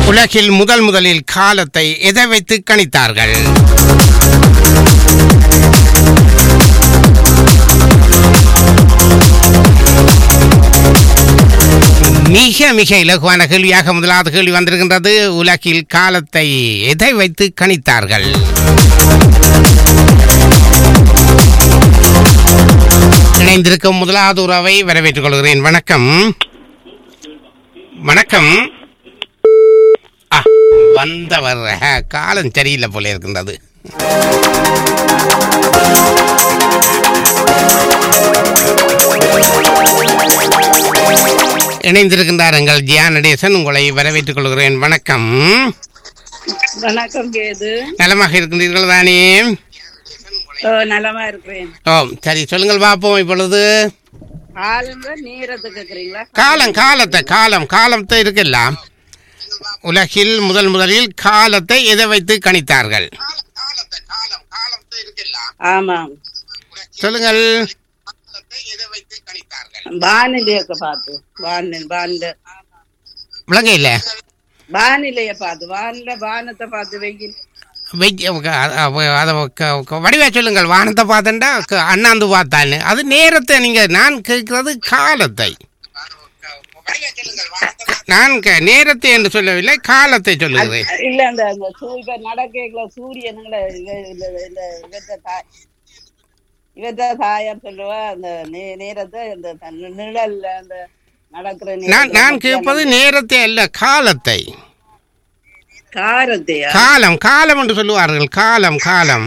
உலகில் முதல் முதலில் காலத்தை எதை வைத்து கணித்தார்கள் மிக மிக இலகுவான கேள்வியாக முதலாவது கேள்வி வந்திருக்கின்றது உலகில் காலத்தை எதை வைத்து கணித்தார்கள் இணைந்திருக்கும் முதலாவது உறவை வரவேற்றுக் கொள்கிறேன் வணக்கம் வணக்கம் ஆ, வந்தவர் ஆ, காலம் சரியில்லை போல இருக்கின்றது இணைந்திருக்கின்றார் எங்கள் ஜியா நடேசன் உங்களை வரவேற்றுக் கொள்கிறேன் வணக்கம் வணக்கம் கேது நலமாக இருக்கின்றீர்கள் தானே ஓ, நலமா இருக்கிறேன் ஓ சரி சொல்லுங்கள் பார்ப்போம் இப்பொழுது ஆளுங்க நேரத்தை கேக்குறீங்களா காலம் காலத்தை காலம் காலத்தை இருக்குல்ல உலகில் முதல் முதலில் காலத்தை எதை வைத்து கணித்தார்கள் ஆமாம் சொல்லுங்கள் வானிலையை பார்த்து வானிலை வானிலை விளங்க இல்ல வானிலையை பார்த்து வானிலை வானத்தை பார்த்து வெயில் அதை வடிவா சொல்லுங்கள் வானத்தை பார்த்தேன்டா க- அண்ணாந்து பார்த்தான்னு அது நேரத்தை நீங்க நான் கேட்கிறது காலத்தை நான் க- நேரத்தை என்று சொல்லவில்லை காலத்தை சொல்லுகிறேன் இல்ல அந்த அந்த சூ- இப்ப நடக்கல சூரியனுங்கள இவ- இவ- இவ- இவற்ற தாய் இவற்ற தாயார் சொல்லுவா அந்த நே- நேரத்தை இந்த தன் நிழல்ல அந்த நடக்கிற நான் நேரத்துல நான் மத்தியானம் கேட்பது நேரத்தை அல்ல காலத்தை காரத்தையா காலம் காலம் என்று சொல்லுவார்கள் காலம் காலம்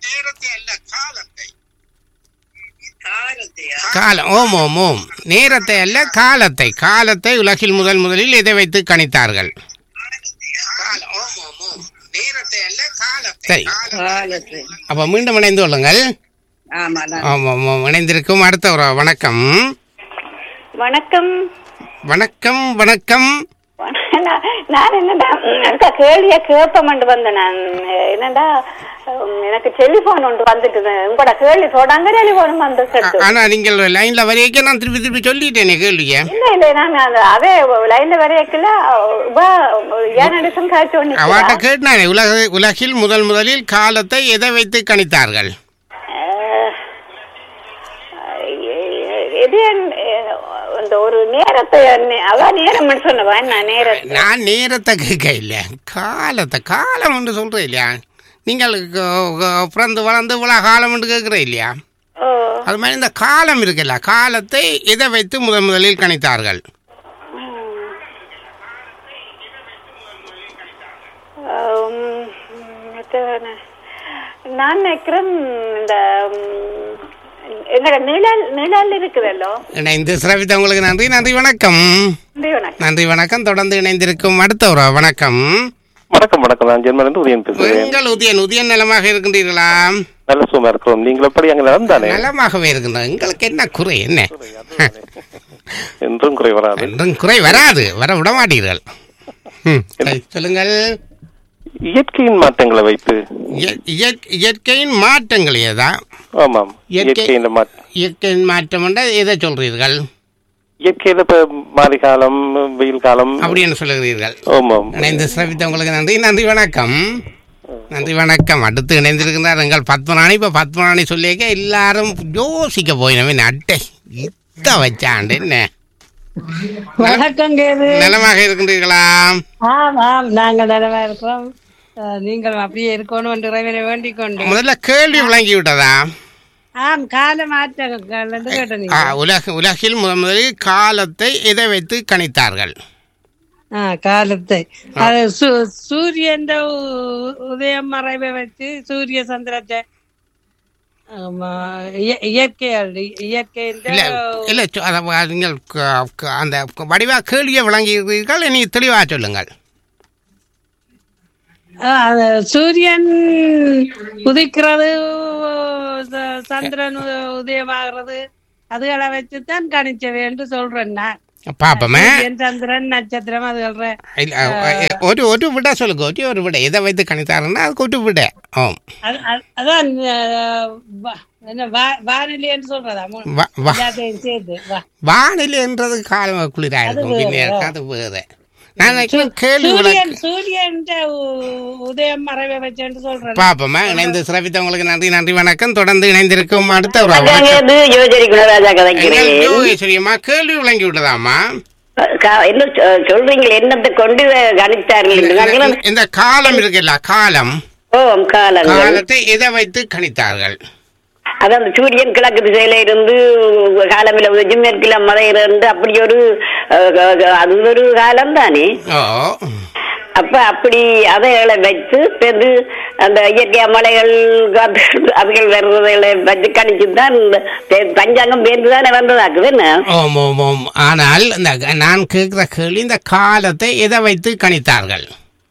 காரத்தையா காலம் ஓம் ஓம் ஓம் நேரத்தை அல்ல காலத்தை காலத்தை உலகில் முதல் முதலில் இதை வைத்து கணித்தார்கள் சரி காலத்தை அப்ப மீண்டும் இணைந்து கொள்ளுங்கள் ஆமா நான் ஆமாம் ஆமாம் இணைந்திருக்கும் அடுத்த ஒரு வணக்கம் வணக்கம் வணக்கம் வணக்கம் நான் நான் என்னடா எனக்கு கேள்விய கேட்பமண்டு வந்தேன் நான் என்னடா உம், எனக்கு டெலிபோன் ஒன்று வந்துட்டு உங்களோட கேள்வி தொடங்க டெலிபோன் வந்து ஆ- ஆனா நீங்கள் லைன்ல வரைக்கும் நான் திருப்பி திருப்பி சொல்லிட்டேனே கேள்விய இல்ல இல்ல நான் அது அதே லைன்ல வரையக்கல ஏன் அடிசன் காய்ச்சி ஒண்ணு அவட்ட கேட்டானே உலக உலகில் முதல் முதலில் காலத்தை எதை வைத்து கணித்தார்கள் இது என்- இந்த ஒரு நேரத்தை நே- அவ நேரம் சொன்னவா என்ன நேரத்தை நான் நேரத்தை கேட்க இல்லை காலத்தை காலம் என்று சொல்றேன் இல்லையா நீங்கள் க- க- பிறந்து வளர்ந்து இவ்வளோ காலம் என்று கேட்குறேன் இல்லையா ஓ அது மாதிரி இந்த காலம் இருக்குல்ல காலத்தை எதை வைத்து முதன் முதலில் கணித்தார்கள் உம், மத்த என்ன- நான் நினைக்கிறேன் இந்த உம், எங்கட நிழல் நிழல் இருக்குதல்லோ இணைந்து சிறப்பித்த உங்களுக்கு நன்றி நன்றி வணக்கம் நன்றி வணக்கம் நன்றி வணக்கம் தொடர்ந்து இணைந்திருக்கும் அடுத்த ஒரு வணக்கம் வணக்கம் வணக்கம் நான் ஜெர்மனிலிருந்து உதயம் பேசுகிறேன் எங்கள் உதயன் உதயன் நலமாக இருக்கின்றீர்களா நல்ல சுகமா இருக்கிறோம் நீங்கள் எப்படி அங்கே நடந்தானே நலமாகவே இருக்கின்றோம் எங்களுக்கு என்ன குறை என்ன என்றும் குறை வராது என்றும் குறை வராது வர விட மாட்டீர்கள் ம், சரி, சொல்லுங்கள் இயற்கையின் மாற்றங்களை வைத்து இய- இயற்- இயற்கையின் மாற்றங்கள் ஏதா ஆமாம் இயற்கை- இயற்கையின் மா இயற்கையின் மாற்றம் என்றால் எதை சொல்றீர்கள் இயற்கையில இப்ப மாரி காலம் வெயில் காலம் அப்படின்னு சொல்லுகிறீர்கள் ஆமாம் இணைந்து சிறப்பித்த உங்களுக்கு நன்றி நன்றி வணக்கம் நன்றி வணக்கம் அடுத்து இணைந்திருக்கிறார் எங்கள் பத்மநாணி இப்போ பத்மநாணி சொல்லியிருக்க எல்லாரும் யோசிக்க போயினவே அட்டை இத்த வச்சாண்டு என்ன வணக்கம் கேது நலமாக இருக்கின்றீர்களா ஆம் ஆம் நாங்கள் நலமா இருக்கிறோம் அஹ், நீங்கள் அப்படியே இருக்கணும் என்று இறைவனை வேண்டிக் கொண்டு முதல்ல கேள்வி விளங்கி விட்டதா ஆம் கால மாற்றங்கள் என்று கேட்டேன் ஆ, உலக உலகில் முதன் முதலில் காலத்தை எதை வைத்து கணித்தார்கள் ஆ காலத்தை அது சு- சூரியன் உ- உதயம் மறைவை வச்சு சூரிய சந்திரத்தை ஆமா, இய- இயற்கை அல்ல, இயற்கை இல்ல இல்ல சொ- அத வ- நீங்கள் க- க- அந்த வடிவா கேள்வியை விளங்கியிருக்கிறீர்கள் இனி தெளிவாக சொல்லுங்கள் ஆ, அது சூரியன் உதிக்கிறது ச- சந்திரன் உ- உதயமாகிறது அதுகளை வச்சுதான் கணிச்சவை என்று சொல்றேன் நான் பாப்பமே சூரியன் சந்திரன் நட்சத்திரம் அதுகள இல்ல, அ, ஒரு ஒரு விட சொல்லுங்க ஒரே ஒரு விட எதை வைத்து கணித்தாருன்னா அதுக்கு ஒரு விட ஆம் அது- அது- அதான் அஹ், வா- என்ன வா- வானிலை என்று சொல்றதா மூ- வா- வா- எல்லாத்தையும் சேர்த்து வா வானிலை என்றது காலம் குளிராக இருக்கும் பின்னே அது வேறு நான் நினைக்கிறேன் கேள்வி சூரியன் விளக்கு சூரியன் உதயம் மறைவை வச்சேன்னு சொல்றேன் பாப்போமா இணைந்து சிறப்பித்தவங்களுக்கு நன்றி நன்றி வணக்கம் தொடர்ந்து இணைந்திருக்கும் அடுத்த ஒரு அங்க இது யோஜரி குணராஜா கதைக்கிறேன் யோகேஸ்வரியம்மா கேள்வி விளங்கி விட்டதாமா கா- என்ன சொ- சொல்றீங்க என்னத்தை கொண்டு கணித்தார்கள் என்று. நான் இந்த- இந்த காலம் இருக்குல்ல காலம் ஓ காலங்கள் காலத்தை எதை வைத்து கணித்தார்கள் அதான் அந்த சூரியன் கிழக்கு திசையில இருந்து காலமில உதவி மேற்கில மழை இருந்து அப்படி ஒரு அஹ், அஹ், அது ஒரு காலம் தானே ஓ அப்ப அப்படி அதை வைத்து பிறகு அந்த இயற்கை மலைகள் காத்து- அதுகள் வர்றதை வச்சு கணிச்சு தான் இந்த பே- பஞ்சாங்கம் பேர்ந்து தானே வந்ததாக்குது என்ன ஓம் ஓம் ஓம் ஆனால் இந்த நான் கேட்கிற கேள்வி இந்த காலத்தை எதை வைத்து கணித்தார்கள்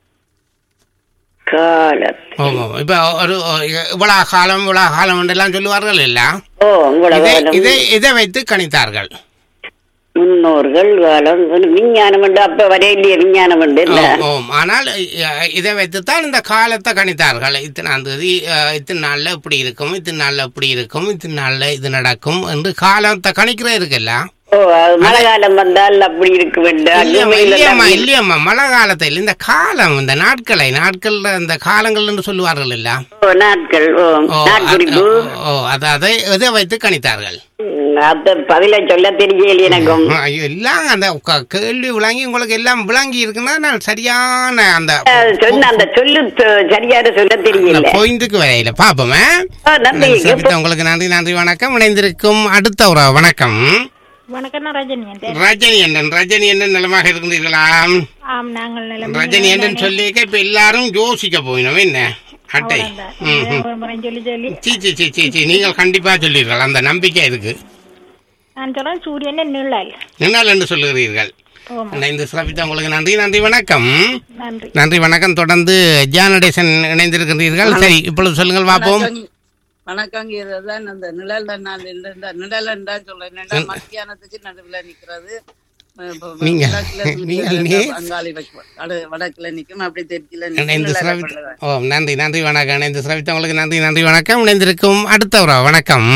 காலம் ஓம் ஓம் இப்போ ஒரு இவ்வளோ காலம் இவ்வளோ காலம் எல்லாம் சொல்லுவார்கள் இல்ல ஓ உங்களோட இதை காலம் இதை எதை வைத்து கணித்தார்கள் முன்னோர்கள் காலம் விஞ்ஞானம் உண்டு அப்ப வரையிலேயே விஞ்ஞானம் உண்டு இல்ல ஓம், ஓம் ஆனால் அஹ், இதை வைத்துத்தான் இந்த காலத்தை கணித்தார்கள் இத்தனாம் தேதி அஹ், இத்தனை நாள்ல இப்படி இருக்கும் இத்தனை நாள்ல இப்படி இருக்கும் இத்தனை நாள்ல இது நடக்கும் என்று காலத்தை கணிக்கிற இருக்குல்ல ஓ அது மழை காலம் வந்தால் அப்படி இருக்க வேண்டும் இல்லையம்மா இல்லையம்மா இல்லையம்மா மழை காலத்தில் இந்த காலம் இந்த நாட்களை நாட்கள்ல இந்த காலங்கள் என்று சொல்லுவார்கள் இல்ல ஓ நாட்கள் ஓ ஓ, நாட்குறிப்பு அ- ஓ அதை அதை எதை வைத்து கணித்தார்கள் ம், அத பதில சொல்ல தெரியல எனக்கும் ஐயோ எல்லாம் அந்த க- கேள்வி விளங்கி உங்களுக்கு எல்லாம் விளங்கி இருக்குன்னா நான் சரியான அந்த அது சொன்ன அந்த சொல்லு தொ- சரியான சொல்ல தெரியல பாயிண்ட்டுக்கு வரையில பாப்போமே ஆ, நன்றி சபிதா, உங்களுக்கு நன்றி நன்றி வணக்கம் இணைந்திருக்கும் அடுத்த ஒரு வணக்கம் வணக்கம் நான் ரஜினி என் ரஜினி அண்ணன் ரஜினி அண்ணன் நலமாக இருக்கின்றீர்களா ஆம் நாங்கள் நிலம் ரஜினி அண்ணன் சொல்லிக்க இப்ப எல்லாரும் யோசிக்க போயினோம் என்ன அட்டை ம், ம். சொல்லி சொல்லி சீ சீ சீ சீ சீ நீங்கள் கண்டிப்பா சொல்லுவீர்கள் அந்த நம்பிக்கை இருக்கு நான் சொல்றேன் சூரியன் நிழல் நின்னால் என்று சொல்லுகிறீர்கள் ஆமா. இணைந்து சிறப்பித்த உங்களுக்கு நன்றி நன்றி வணக்கம் நன்றி நன்றி வணக்கம் தொடர்ந்து ஜானடேசன் இணைந்திருக்கிறீர்கள் சரி இப்பொழுது சொல்லுங்கள் பார்ப்போம் வணக்கம். வணக்கம் இதுதான் அந்த நிழல்ல நான் இந்த இந்த நிழல் தான் சொல்றேன் என்னடா மத்தியானத்துக்கு நடுவுல நிக்கிறது அஹ் இப்ப நீங்க- கிழக்குல நீங்கள் சூரியன் நே- அங்காளி வைக்கும். வட- வடக்குல நிக்கும் அப்படி தெற்குல இணைந்து நிக்கும் சிறப்பித்த ஓ நன்றி நன்றி வணக்கம் இணைந்து சிறப்பித்த உங்களுக்கு நன்றி நன்றி வணக்கம் இணைந்திருக்கும் அடுத்த ஒரு வணக்கம்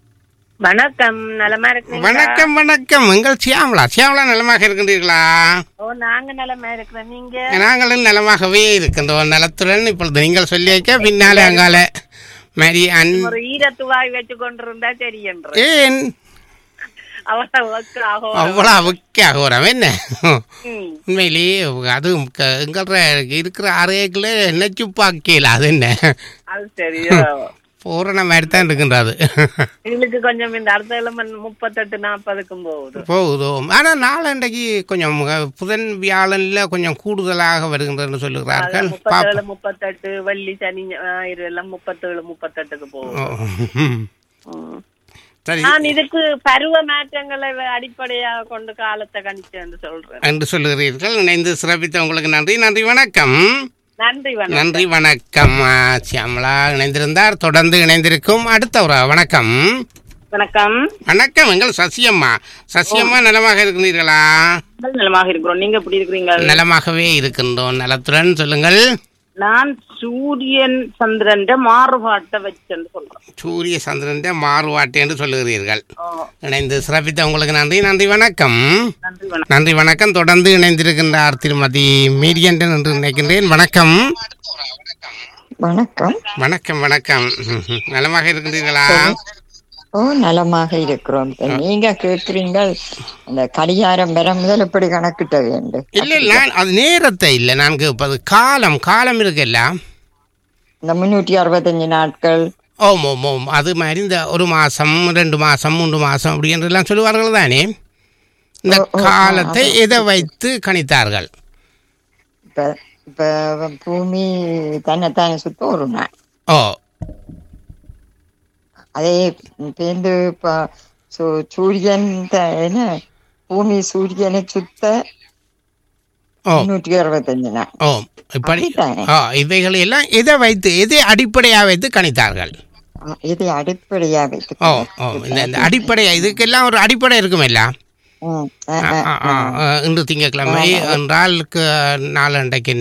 வணக்கம் நலமா இருக்கீங்களா வணக்கம் வணக்கம் எங்கள் சியாமலா சியாமலா நலமாக இருக்கின்றீர்களா ஓ நாங்க நலமா இருக்கிறோம் நீங்க நாங்களும் நலமாகவே இருக்கின்றோம் நலத்துடன் இப்பொழுது நீங்கள் சொல்லியிருக்க பின்னாலே அங்கால மேரி அன் ஒரு ஈரத்துவாய் வச்சு கொண்டிருந்தா தெரியன்ற ஏன் அவ்வளவு work ஆகும் அவ்வளோ அவுக்கே ஆகுறோம் என்ன ம். உண்மையிலேயே அதுவும் க- எங்கள இருக்கிற அறையக்குள்ள நெச்சு பாக்கையில் அது என்ன அது சரியோ பூரண மாதிரி தான் இருக்கின்றது எங்களுக்கு கொஞ்சம் இந்த அடுத்த கிழமை முப்பத்தெட்டு நாற்பதுக்கும் போகுது போகுதோ ஆனால் நாளண்டைக்கு கொஞ்சம் அஹ், புதன் வியாழன்ல கொஞ்சம் கூடுதலாக வருகின்றன்னு சொல்லுகிறார்கள் முப்பத்தேழு பாப்போம் முப்பத்தெட்டு வெள்ளி சனி ஞாயிறு எல்லாம் முப்பத்தேழு முப்பத்தெட்டுக்கு போகுது ஓ, ம். ம். சரி நான் இதுக்கு பருவ மாற்றங்களை அடிப்படையாக கொண்டு காலத்தை கணிச்சேன்னு சொல்றேன் என்று சொல்லுகிறீர்கள் இணைந்து சிறப்பித்த உங்களுக்கு நன்றி நன்றி வணக்கம் நன்றி வணக்கம் நன்றி வணக்கம் ஆ, சியாமலா இணைந்திருந்தார் தொடர்ந்து இணைந்திருக்கும் அடுத்த ஒரு வணக்கம் வணக்கம் வணக்கம் எங்கள் சசியம்மா சசியம்மா நலமாக இருக்கிறீர்களா நலமாக இருக்கிறோம் நீங்க எப்படி இருக்கிறீங்க நலமாகவே இருக்கின்றோம் நலத்துடன் சொல்லுங்கள் நான் சூரியன் சந்திரன் மாறுபாட்டை வச்சேன்னு சொல்றேன் சூரிய சந்திரன் மாறுவாட்டு என்று சொல்லுகிறீர்கள் இணைந்து சிறப்பித்த உங்களுக்கு நன்றி நன்றி வணக்கம் நன்றி வணக்கம் நன்றி வணக்கம் தொடர்ந்து இணைந்திருக்கின்றார் திருமதி மீடியன்டன் என்று நினைக்கின்றேன் வணக்கம் வணக்கம் வணக்கம் வணக்கம் நலமாக இருக்கின்றீர்களா ஓ நலமாக இருக்கிறோம் இப்ப நீங்க கேக்குறீங்க அந்த கடிகாரம் வர முதல் எப்படி கணக்கிட்ட வேண்டும் இல்ல இல்ல அது நேரத்தை இல்லை நான் கேட்பது காலம் காலம் இருக்குல்ல இந்த முன்னூற்றி அறுபத்தஞ்சு நாட்கள் ஓம் ஓம் ஓம் அது மாதிரி இந்த ஒரு மாசம் ரெண்டு மாசம் மூன்று மாசம் அப்படி என்றெல்லாம் சொல்லுவார்கள் தானே இந்த ஓ, ஓ, ஆ, காலத்தை அது- எதை வைத்து கணித்தார்கள் இப்ப இப்ப பூமி தன்னைத்தானே சுத்த ஒரு நாள் ஓ அதே பேருந்து இப்ப சு- சூரியன் த- என்ன பூமி சூரியனை சுத்த ஓ முன்னூற்றி அறுபத்தஞ்சு நாள் ஓ இப்படி அப்படித்தானே? ஓ இவைகளை எல்லாம் எதை வைத்து எதை அடிப்படையாக வைத்து கணித்தார்கள் ஆ, இதை அடிப்படையா வைத்து ஓ ஓ இந்த இந்த அடிப்படை இதுக்கெல்லாம் ஒரு அடிப்படை இருக்குமில்ல ம், ஆ, ஆ, ஆ, ஆ, ஆ, இன்று திங்கட்கிழமை என்றால் க- நாளண்டைக்கு